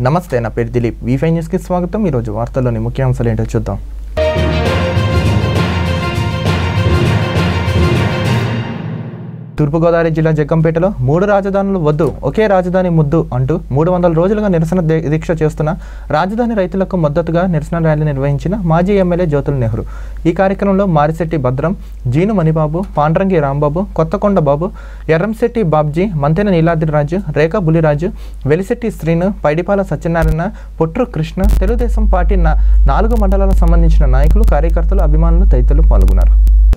నమస్తే నా పేరు దిలీప్ వీఫై న్యూస్కి స్వాగతం ఈరోజు వార్తల్లోని ముఖ్యాంశాలు ఏంటో చూద్దాం తూర్పుగోదావరి జిల్లా జగ్గంపేటలో మూడు రాజధానులు వద్దు ఒకే రాజధాని ముద్దు అంటూ మూడు వందల రోజులుగా నిరసన దే- దీక్ష చేస్తున్న రాజధాని రైతులకు మద్దతుగా నిరసన ర్యాలీ నిర్వహించిన మాజీ ఎమ్మెల్యే జ్యోతుల నెహ్రూ ఈ కార్యక్రమంలో మారిశెట్టి భద్రం జీను మణిబాబు పాండ్రంగి రాంబాబు కొత్తకొండ బాబు ఎర్రంశెట్టి బాబ్జీ మంతెన నీలాద్రిరాజు రేఖా బులిరాజు వెలిశెట్టి శ్రీను పైడిపాల సత్యనారాయణ పొట్రు కృష్ణ తెలుగుదేశం పార్టీ నా- నాలుగు మండలాలకు సంబంధించిన నాయకులు కార్యకర్తలు అభిమానులు తదితరులు పాల్గొన్నారు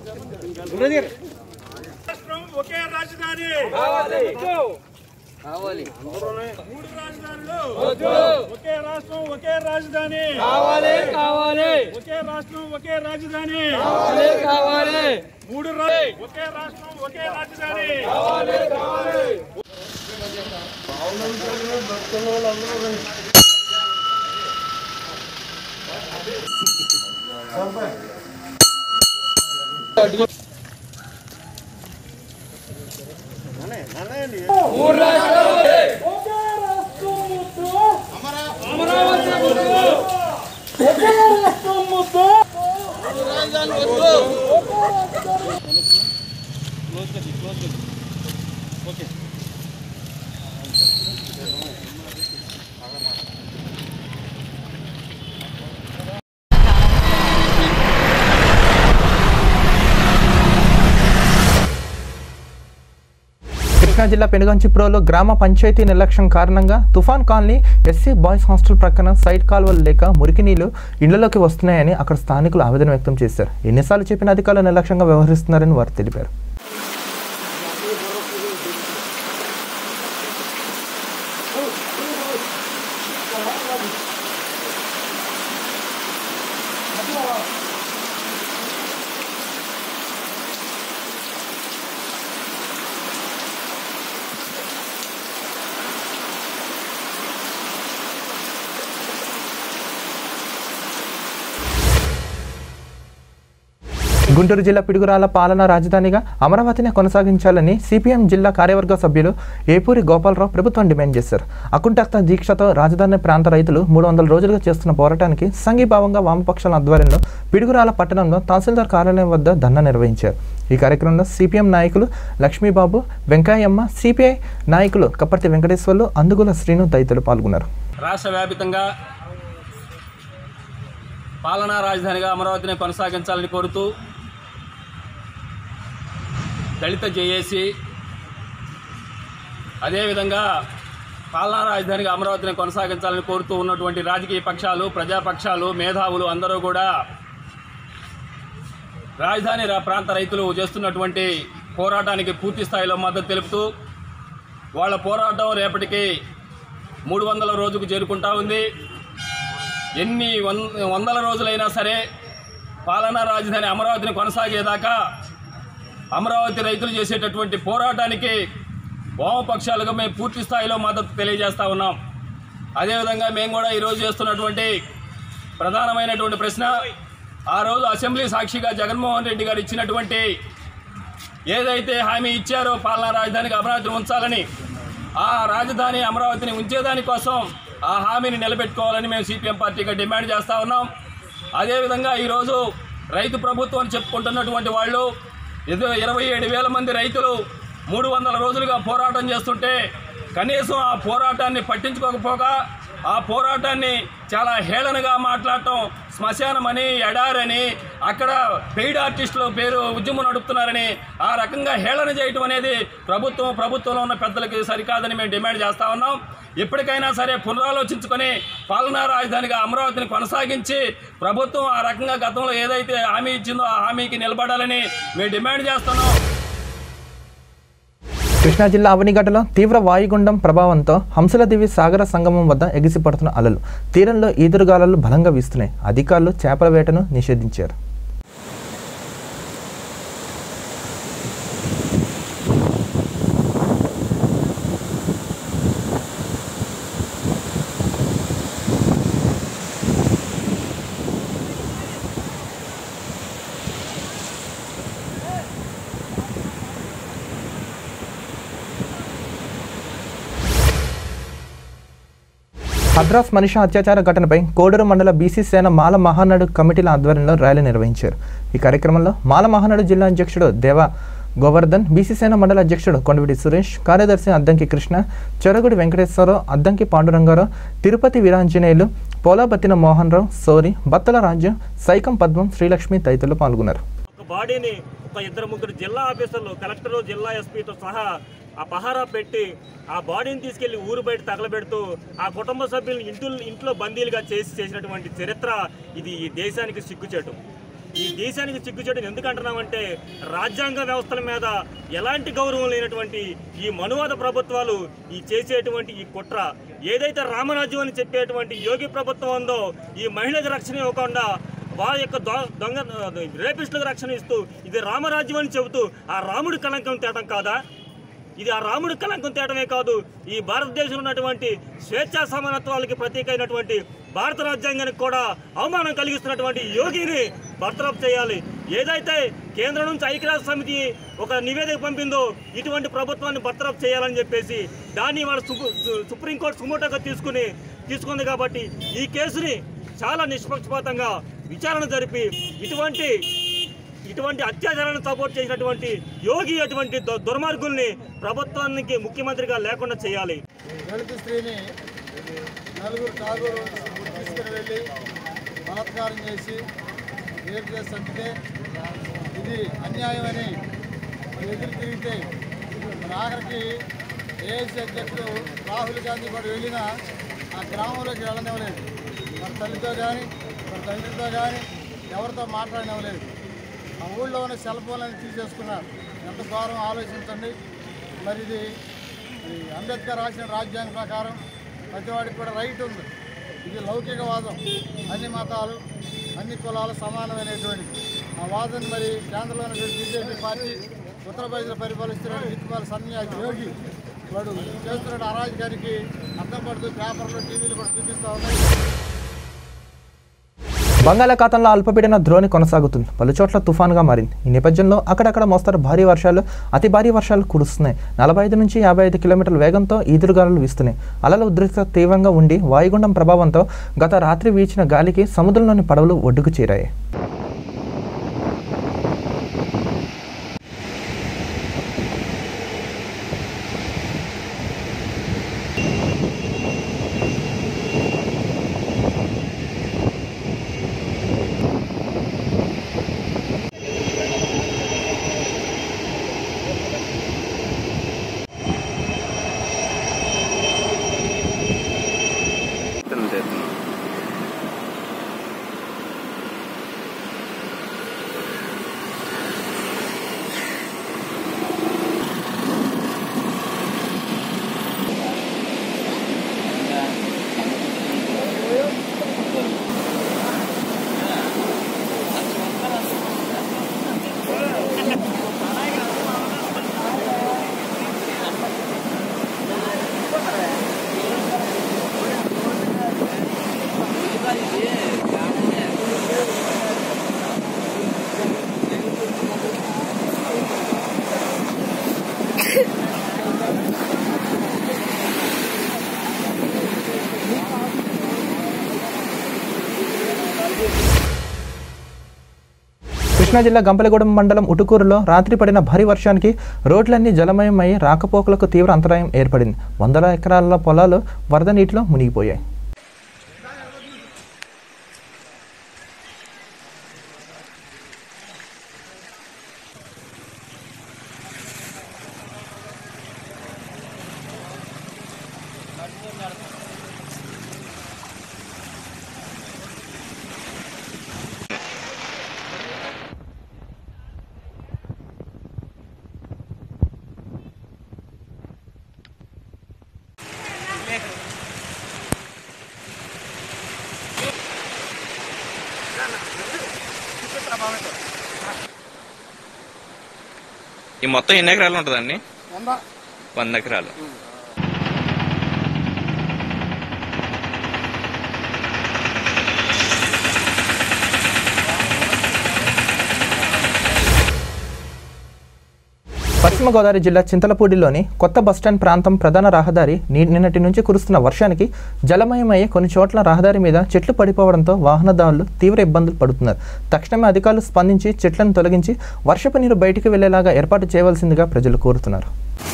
రాష్ట్రం ఒకే రాజధాని కావాలి మూడు రాజధానులు ఒకే రాష్ట్రం ఒకే రాజధాని కావాలి కావాలి ఒకే రాష్ట్రం ఒకే రాజధాని కావాలి కావాలి మూడు రా- ఒకే రాష్ట్రం ఒకే రాజధాని కృష్ణా జిల్లా పెనుగంచిప్రోలో గ్రామ పంచాయతీ నిర్లక్ష్యం కారణంగా Tufan colony SC boys hostel ప్రక్కన సైడ్ కాలువలు లేక మురికి నీళ్లు ఇళ్లలోకి వస్తున్నాయని అక్కడ స్థానికులు ఆవేదన వ్యక్తం చేశారు ఎన్నిసార్లు చెప్పిన అధికారులు నిర్లక్ష్యంగా వ్యవహరిస్తున్నారని వారు తెలిపారు గుంటూరు జిల్లా పిడుగురాల పాలనా రాజధానిగా అమరావతిని కొనసాగించాలని సిపిఎం జిల్లా కార్యవర్గ సభ్యులు ఏపూరి గోపాలరావు ప్రభుత్వం డిమాండ్ చేశారు అకుంఠస్థ దీక్షతో రాజధాని ప్రాంత రైతులు మూడు వందల రోజులుగా చేస్తున్న పోరాటానికి సంఘీభావంగా వామపక్షాల ఆధ్వర్యంలో పిడుగురాల పట్టణంలో తహసీల్దార్ కార్యాలయం వద్ద ధర్నా నిర్వహించారు ఈ కార్యక్రమంలో సిపిఎం నాయకులు లక్ష్మీబాబు వెంకయ్యమ్మ సిపిఐ నాయకులు కప్పర్తి వెంకటేశ్వర్లు అందుగుల శ్రీను తదితరులు పాల్గొన్నారు రాష్ట్ర వ్యాపితంగా పాలనా రాజధానిగా అమరావతిని కొనసాగించాలని కోరుతూ దళిత జేఏసీ అదేవిధంగా పాలనా రాజధానిగా అమరావతిని కొనసాగించాలని కోరుతూ ఉన్నటువంటి రాజకీయ పక్షాలు ప్రజాపక్షాలు మేధావులు అందరూ కూడా రాజధాని రా- ప్రాంత రైతులు చేస్తున్నటువంటి పోరాటానికి పూర్తి స్థాయిలో మద్దతు తెలుపుతూ వాళ్ళ పోరాటం రేపటికి మూడు వందల రోజుకు చేరుకుంటా ఉంది ఎన్ని వం వందల రోజులైనా సరే పాలనా రాజధాని అమరావతిని కొనసాగేదాకా అమరావతి రైతులు చేసేటటువంటి పోరాటానికి వామపక్షాలుగా మేము పూర్తి స్థాయిలో మద్దతు తెలియజేస్తా ఉన్నాం అదేవిధంగా మేము కూడా ఈరోజు చేస్తున్నటువంటి ప్రధానమైనటువంటి ప్రశ్న ఆ రోజు అసెంబ్లీ సాక్షిగా జగన్మోహన్ రెడ్డి గారు ఇచ్చినటువంటి ఏదైతే హామీ ఇచ్చారో పాలనా రాజధానికి అమరావతిని ఉంచాలని ఆ రాజధాని అమరావతిని ఉంచేదాని కోసం ఆ హామీని నిలబెట్టుకోవాలని మేము సిపిఎం పార్టీగా డిమాండ్ చేస్తా ఉన్నాం అదేవిధంగా ఈరోజు రైతు ప్రభుత్వం అని చెప్పుకుంటున్నటువంటి వాళ్ళు ఏదో ఇరవై ఏడు వేల మంది రైతులు మూడు వందల రోజులుగా పోరాటం చేస్తుంటే కనీసం ఆ పోరాటాన్ని పట్టించుకోకపోగా ఆ పోరాటాన్ని చాలా హేళనగా మాట్లాడటం శ్మశానమని ఎడారని అక్కడ పెయిడ్ ఆర్టిస్టుల పేరు ఉద్యమం నడుపుతున్నారని ఆ రకంగా హేళన చేయటం అనేది ప్రభుత్వం ప్రభుత్వంలో ఉన్న పెద్దలకి సరికాదని మేము డిమాండ్ చేస్తా ఉన్నాం ఎప్పటికైనా సరే పునరాలోచించుకొని పాలనా రాజధానిగా అమరావతిని కొనసాగించి ప్రభుత్వం ఆ రకంగా గతంలో ఏదైతే హామీ ఇచ్చిందో ఆ హామీకి నిలబడాలని మేము డిమాండ్ చేస్తున్నాం కృష్ణా జిల్లా అవనిగడ్డలో తీవ్ర వాయుగుండం ప్రభావంతో హంసలదేవి సాగర సంగమం వద్ద ఎగిసిపడుతున్న అలలు తీరంలో ఈదురుగాలులు బలంగా వీస్తున్నాయి అధికారులు చేపల వేటను నిషేధించారు హద్రాస్ మనిషి అత్యాచార ఘటనపై కోడూరు మండల బీసీ సేన మాల మహానాడు కమిటీల ఆధ్వర్యంలో ర్యాలీ నిర్వహించారు ఈ కార్యక్రమంలో మాల మహానాడు జిల్లా అధ్యక్షుడు దేవా గోవర్ధన్ బీసీ సేన మండల అధ్యక్షుడు కొండవిటి సురేష్ కార్యదర్శి అద్దంకి కృష్ణ చెరగుడి వెంకటేశ్వరరావు అద్దంకి పాండురంగారావు తిరుపతి వీరాంజనేయులు పోలాబత్తిన మోహన్ రావు సోరి బత్తల రాజ్యం సైకం పద్మం శ్రీలక్ష్మి తదితరులు పాల్గొన్నారు ఒక బాడీని ఒక ఇద్దరు ముగ్గురు జిల్లా ఆఫీసర్లు కలెక్టరు జిల్లా ఎస్పీతో సహా ఆ పహారా పెట్టి ఆ బాడీని తీసుకెళ్లి ఊరు బయట తగలబెడుతూ ఆ కుటుంబ సభ్యులను ఇంట్లో ఇంట్లో బందీలుగా చేసి చేసినటువంటి చరిత్ర ఇది ఈ దేశానికి సిగ్గుచేటు ఈ దేశానికి సిగ్గుచేటు ఎందుకు అంటున్నామంటే రాజ్యాంగ వ్యవస్థల మీద ఎలాంటి గౌరవం లేనటువంటి ఈ మనువాద ప్రభుత్వాలు ఈ చేసేటువంటి ఈ కుట్ర ఏదైతే రామరాజ్యం అని చెప్పేటువంటి యోగి ప్రభుత్వం ఉందో ఈ మహిళలకు రక్షణ ఇవ్వకుండా వారి యొక్క దొ- దొంగ రేపిస్టులకు రక్షణ ఇస్తూ ఇది రామరాజ్యం అని చెబుతూ ఆ రాముడి కళంకం తేటం కాదా ఇది ఆ రాముడి కళంకం తేటమే కాదు ఈ భారతదేశంలో ఉన్నటువంటి స్వేచ్ఛా సమానత్వాలకి ప్రతీక అయినటువంటి భారత రాజ్యాంగానికి కూడా అవమానం కలిగిస్తున్నటువంటి యోగిని బర్తరఫ్ చేయాలి ఏదైతే కేంద్రం నుంచి ఐక్యరాజ్య సమితి ఒక నివేదిక పంపిందో ఇటువంటి ప్రభుత్వాన్ని బర్తరఫ్ చేయాలని చెప్పేసి దాన్ని వాళ్ళ సుప్రీ- సు- సుప్రీంకోర్టు సుమోటోగా తీసుకుని తీసుకుంది కాబట్టి ఈ కేసుని చాలా నిష్పక్షపాతంగా విచారణ జరిపి ఇటువంటి ఇటువంటి అత్యాచారాలను సపోర్ట్ చేసినటువంటి యోగి అటువంటి దు- దుర్మార్గుల్ని ప్రభుత్వానికి ముఖ్యమంత్రిగా లేకుండా చేయాలి దళిత స్త్రీని నలుగురు ఠాగూరు తీసుకుని వెళ్ళి బలాత్కారం చేసి రేపు చేసి చంపితే ఇది అన్యాయమని మరి ఎదురు తిరిగితే మరి ఆఖరికి ఏఎస్సీ అధ్యక్షుడు రాహుల్ గాంధీ కూడా వెళ్ళినా ఆ గ్రామంలోకి వెళ్ళనివ్వలేదు మరి తల్లితో కానీ మరి తండ్రితో కానీ ఎవరితో మాట్లాడనివ్వలేదు ఆ ఊళ్ళో ఉన్న సెల్ ఫోన్లను తీసేసుకున్నారు ఎంత ఘోరం ఆలోచించండి మరి ఇది ఈ అంబేద్కర్ రాసిన రాజ్యాంగం ప్రకారం ప్రతివాడికి కూడా రైట్ ఉంది ఇది లౌకికవాదం అన్ని మతాలు అన్ని కులాలు సమానమైనటువంటిది ఆ వాదన మరి కేంద్రంలో బీజేపీ పార్టీ ఉత్తరప్రదేశ్లో పరిపాలిస్తున్న గిట్టుబాల సన్యాసి యోగి వాడు చేస్తున్న అరాజకానికి అర్థం పడుతూ పేపర్లు టీవీలు కూడా చూపిస్తూ ఉన్నాయి బంగాళాఖాతంలో అల్పపీడన ద్రోణి కొనసాగుతుంది పలు చోట్ల తుఫాన్గా మారింది ఈ నేపథ్యంలో అక్కడక్కడ మోస్తారు భారీ వర్షాలు అతి భారీ వర్షాలు కురుస్తున్నాయి నలభై ఐదు నుంచి యాభై ఐదు కిలోమీటర్ల వేగంతో ఈదురుగాలులు వీస్తున్నాయి అలల ఉధృత తీవ్రంగా ఉండి వాయుగుండం ప్రభావంతో గత రాత్రి వీచిన గాలికి సముద్రంలోని పడవలు ఒడ్డుకు చేరాయి కృష్ణా జిల్లా గంపలగూడెం మండలం ఉటుకూరులో రాత్రి పడిన భారీ వర్షానికి రోడ్లన్నీ జలమయమై రాకపోకలకు తీవ్ర అంతరాయం ఏర్పడింది వందల ఎకరాల పొలాలు వరద నీటిలో మునిగిపోయాయి ఈ మొత్తం ఎన్ని ఎకరాలు ఉంటుందండి వంద ఎకరాలు పశ్చిమ పశ్చిమ గోదావరి జిల్లా చింతలపూడిలోని కొత్త బస్టాండ్ ప్రాంతం ప్రధాన రహదారి ని- నిన్నటి నుంచి కురుస్తున్న వర్షానికి జలమయమయ్యే కొన్ని చోట్ల రహదారి మీద చెట్లు పడిపోవడంతో వాహనదారులు తీవ్ర ఇబ్బందులు పడుతున్నారు తక్షణమే అధికారులు స్పందించి చెట్లను తొలగించి వర్షపు నీరు బయటికి వెళ్లేలాగా ఏర్పాటు చేయవలసిందిగా ప్రజలు కోరుతున్నారు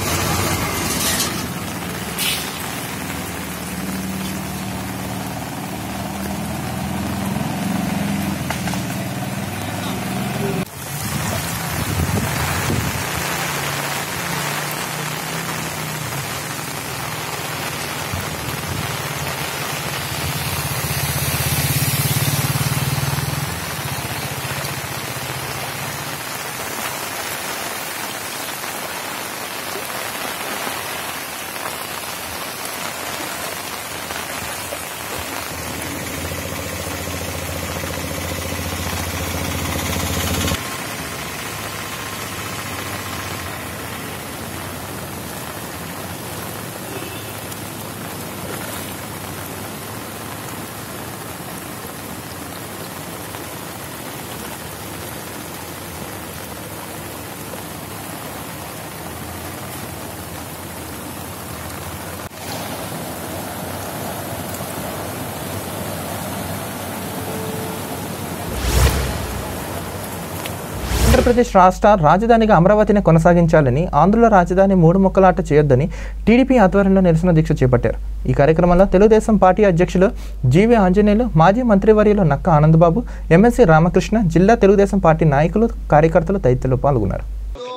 ఆంధ్రప్రదేశ్ రాష్ట్ర రాజధానిగా అమరావతిని కొనసాగించాలని ఆంధ్రుల రాజధాని మూడు ముక్కలాట చేయొద్దని టీడీపీ ఆధ్వర్యంలో నిరసన దీక్ష చేపట్టారు ఈ కార్యక్రమంలో తెలుగుదేశం పార్టీ అధ్యక్షులు జీవి ఆంజనేయులు మాజీ మంత్రివర్యులు నక్క ఆనందబాబు ఎమ్మెల్సీ రామకృష్ణ జిల్లా తెలుగుదేశం పార్టీ నాయకులు కార్యకర్తలు తదితరులు పాల్గొన్నారు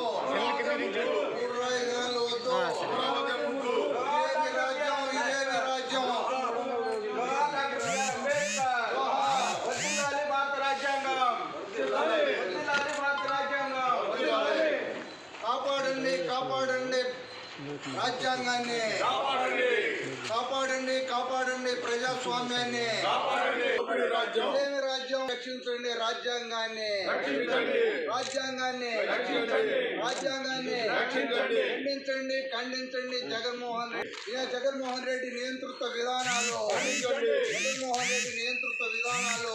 కాపాడండి కాపాడండి రాజ్యాంగాన్ని కాపాడండి కాపాడండి ప్రజాస్వామ్యాన్ని ఇదేమి రాజ్యం రక్షించండి రాజ్యాంగాన్ని రాజ్యాంగాన్ని రాజ్యాంగాన్ని ఖండించండి ఖండించండి జగన్మోహన్ రెడ్డి ఇదే జగన్మోహన్ రెడ్డి నియంతృత్వ విధానాలు జగన్మోహన్ రెడ్డి నియంతృత్వ విధానాలు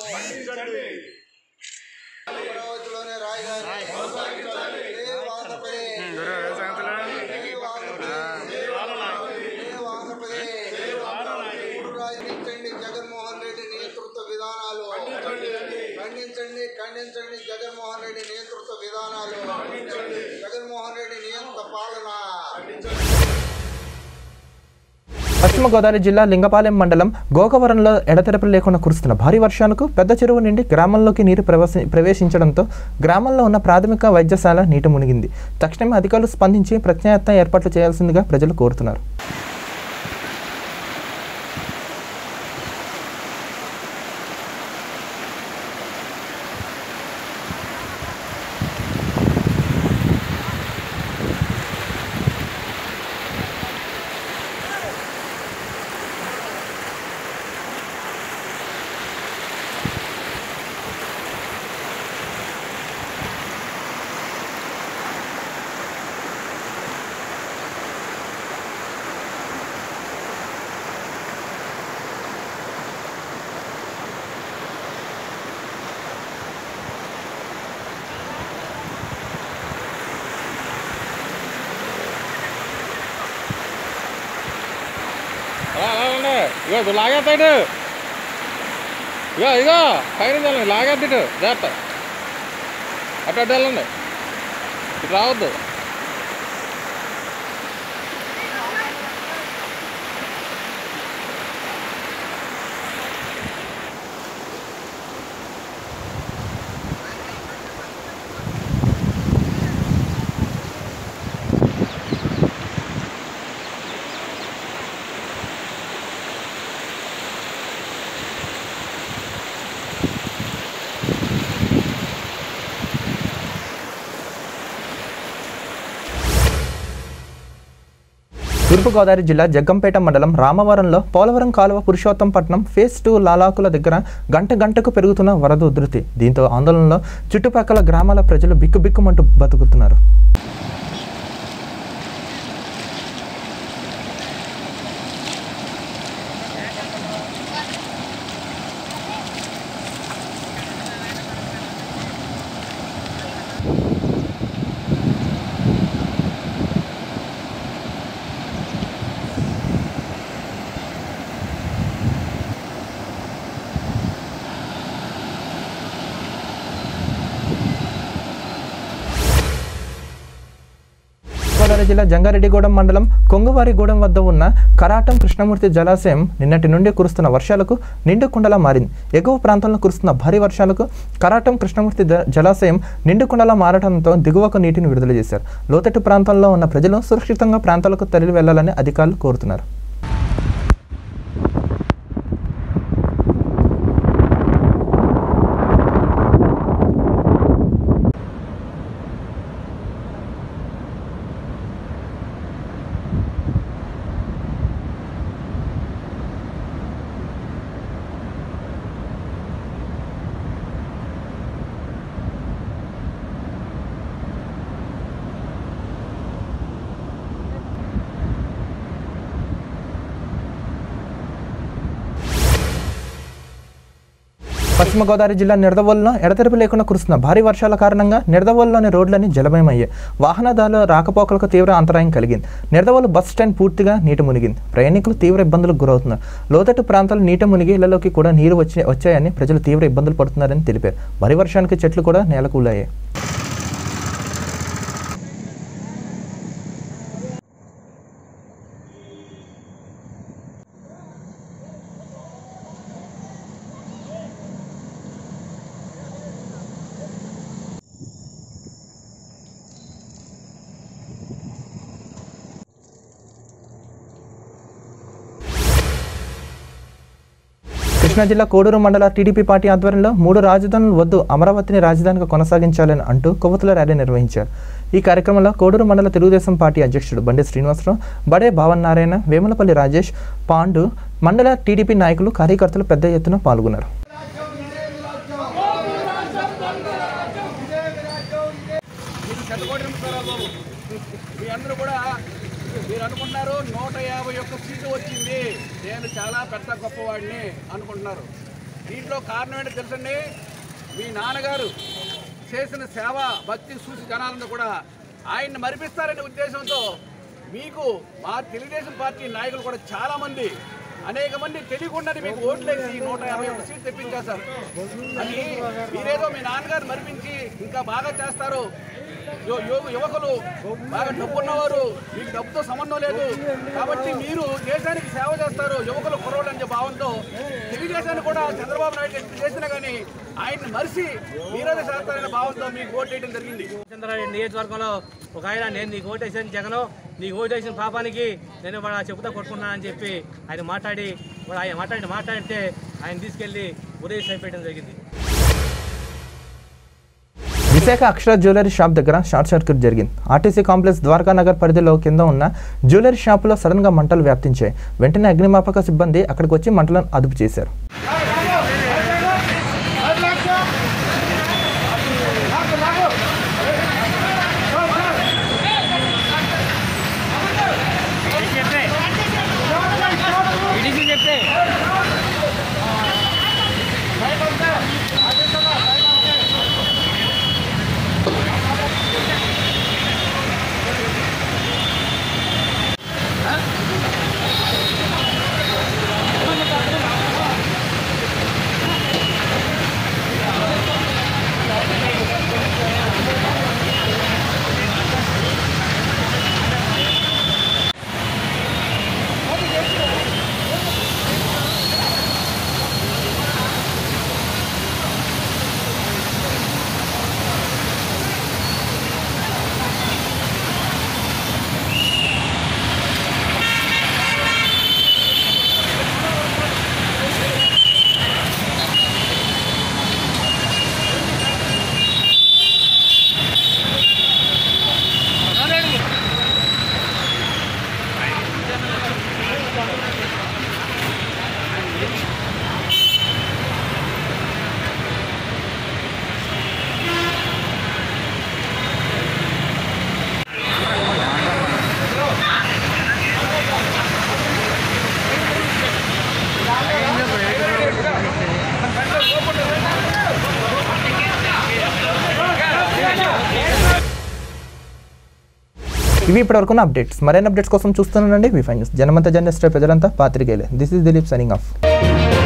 అమరావతిలోనే రాజధాని కొనసాగించాలి ఏ వాదపై ఏ వాదపై ఏ వాదపై రాజించండి జగన్మోహన్ రెడ్డి నేతృత్వ విధానాలు ఖండించండి ఖండించండి జగన్మోహన్ రెడ్డి నేతృత్వ విధానాలు జగన్మోహన్ రెడ్డి నియంత్ర పాలన పశ్చిమ గోదావరి జిల్లా లింగపాలెం మండలం గోకవరంలో ఎడతెరపలు లేకుండా కురుస్తున్న భారీ వర్షాలకు పెద్ద చెరువు నుండి గ్రామంలోకి నీరు ప్రవేశ ప్రవేశించడంతో గ్రామంలో ఉన్న ప్రాథమిక వైద్యశాల నీట మునిగింది తక్షణమే అధికారులు స్పందించి ప్రత్యాయత్న ఏర్పాట్లు చేయాల్సిందిగా ప్రజలు కోరుతున్నారు ఇగో లాగేస్తాడు ఇగో ఇగో పైన వెళ్ళండి లాగేద్దిటు జాగ్రత్త అటు అటు వెళ్ళండి ఇటు రావద్దు తూర్పుగోదావరి జిల్లా జగ్గంపేట మండలం రామవరంలో పోలవరం కాలువ పురుషోత్తంపట్నం ఫేజ్ టూ లాలాకుల దగ్గర గంట గంటకు పెరుగుతున్న వరద ఉధృతి దీంతో ఆందోళనలో చుట్టుపక్కల గ్రామాల ప్రజలు బిక్కుబిక్కుమంటూ బతుకుతున్నారు గోదావరి జిల్లా జంగారెడ్డిగూడెం మండలం కొంగవారిగూడెం వద్ద ఉన్న కరాటం కృష్ణమూర్తి జలాశయం నిన్నటి నుండి కురుస్తున్న వర్షాలకు నిండు కుండలా మారింది ఎగువ ప్రాంతంలో కురుస్తున్న భారీ వర్షాలకు కరాటం కృష్ణమూర్తి జ- జలాశయం నిండు కుండలా మారడంతో దిగువకు నీటిని విడుదల చేశారు లోతట్టు ప్రాంతాల్లో ఉన్న ప్రజలు సురక్షితంగా ప్రాంతాలకు తరలి వెళ్లాలని అధికారులు కోరుతున్నారు పశ్చిమ గోదావరి జిల్లా నిడదవోలులో ఎడతెరిపి లేకుండా కురుస్తున్న భారీ వర్షాల కారణంగా నిడదవోలులోని రోడ్లన్నీ జలమయమయ్యాయి వాహనదారుల రాకపోకలకు తీవ్ర అంతరాయం కలిగింది నిడదవోలు బస్ స్టాండ్ పూర్తిగా నీట మునిగింది ప్రయాణికులు తీవ్ర ఇబ్బందులకు గురవుతున్నారు లోతట్టు ప్రాంతాలు నీట మునిగి ఇళ్లలోకి కూడా నీరు వచ్చి వచ్చాయని ప్రజలు తీవ్ర ఇబ్బందులు పడుతున్నారని తెలిపారు భారీ వర్షానికి చెట్లు కూడా నేలకూలాయి కృష్ణా జిల్లా కోడూరు మండల టీడీపీ పార్టీ ఆధ్వర్యంలో మూడు రాజధానులు వద్దు అమరావతిని రాజధానిగా కొనసాగించాలని అంటూ కొవ్వొత్తుల ర్యాలీ నిర్వహించారు ఈ కార్యక్రమంలో కోడూరు మండల తెలుగుదేశం పార్టీ అధ్యక్షుడు బండి శ్రీనివాసరావు బడే భావన్ నారాయణ వేములపల్లి రాజేష్ పాండు మండల టీడీపీ నాయకులు కార్యకర్తలు పెద్ద ఎత్తున పాల్గొన్నారు మీ అందరూ కూడా మీరు అనుకుంటున్నారు నూట యాభై ఒక్క సీటు వచ్చింది నేను చాలా పెద్ద గొప్పవాడిని అనుకుంటున్నారు దీంట్లో కారణం ఏంటో తెలుసండి మీ నాన్నగారు చేసిన సేవ భక్తి చూసి జనాలను కూడా ఆయన్ని మరిపిస్తారనే ఉద్దేశంతో మీకు మా తెలుగుదేశం పార్టీ నాయకులు కూడా చాలా మంది అనేక మంది తెలియకుండానే మీకు ఓట్లేసి నూట యాభై ఒక్క సీట్ తెప్పించేశారు అని మీరేదో మీ నాన్నగారు మరిపించి ఇంకా బాగా చేస్తారు యు- యు- యువకులు బాగా డబ్బున్నవారు మీకు డబ్బుతో సంబంధం లేదు కాబట్టి మీరు దేశానికి సేవ చేస్తారు యువకులు కురవలు అనే భావంతో తెలుగుదేశాన్ని కూడా చంద్రబాబు నాయుడు ఎప్పుడు చేసినా కానీ ఆయన్ని మరిచి మీరేదో చేస్తారనే భావంతో మీకు ఓటు వేయడం జరిగింది చంద్రారెడ్డి నియోజకవర్గంలో ఒక ఆయన నేను నీకు ఓటేసాను జగన్ నీకు ఓటేసిన పాపానికి నేను వాడు చెబుతా కొట్టుకున్నానని చెప్పి ఆయన మాట్లాడి వాడు ఆయన మాట్లాడి మాట్లాడితే ఆయన తీసుకెళ్లి ఉదయం అయిపోయడం జరిగింది విశాఖ అక్షర జ్యువెలరీ షాప్ దగ్గర షార్ట్ సర్క్యూట్ జరిగింది ఆర్టీసీ కాంప్లెక్స్ ద్వారకా నగర్ పరిధిలో కింద ఉన్న జ్యువెలరీ షాపులో సడన్గా మంటలు వ్యాప్తించాయి వెంటనే అగ్నిమాపక సిబ్బంది అక్కడికి వచ్చి మంటలను అదుపు చేశారు ఇవి ఇప్పటివరకు అప్డేట్స్ మరిన్ని అప్డేట్స్ కోసం చూస్తున్నానండి వి ఫైన్ న్యూస్ జనమంత జర్నలిస్ట్ ప్రజలంతా పాత్రికేయులే this is Dilip signing of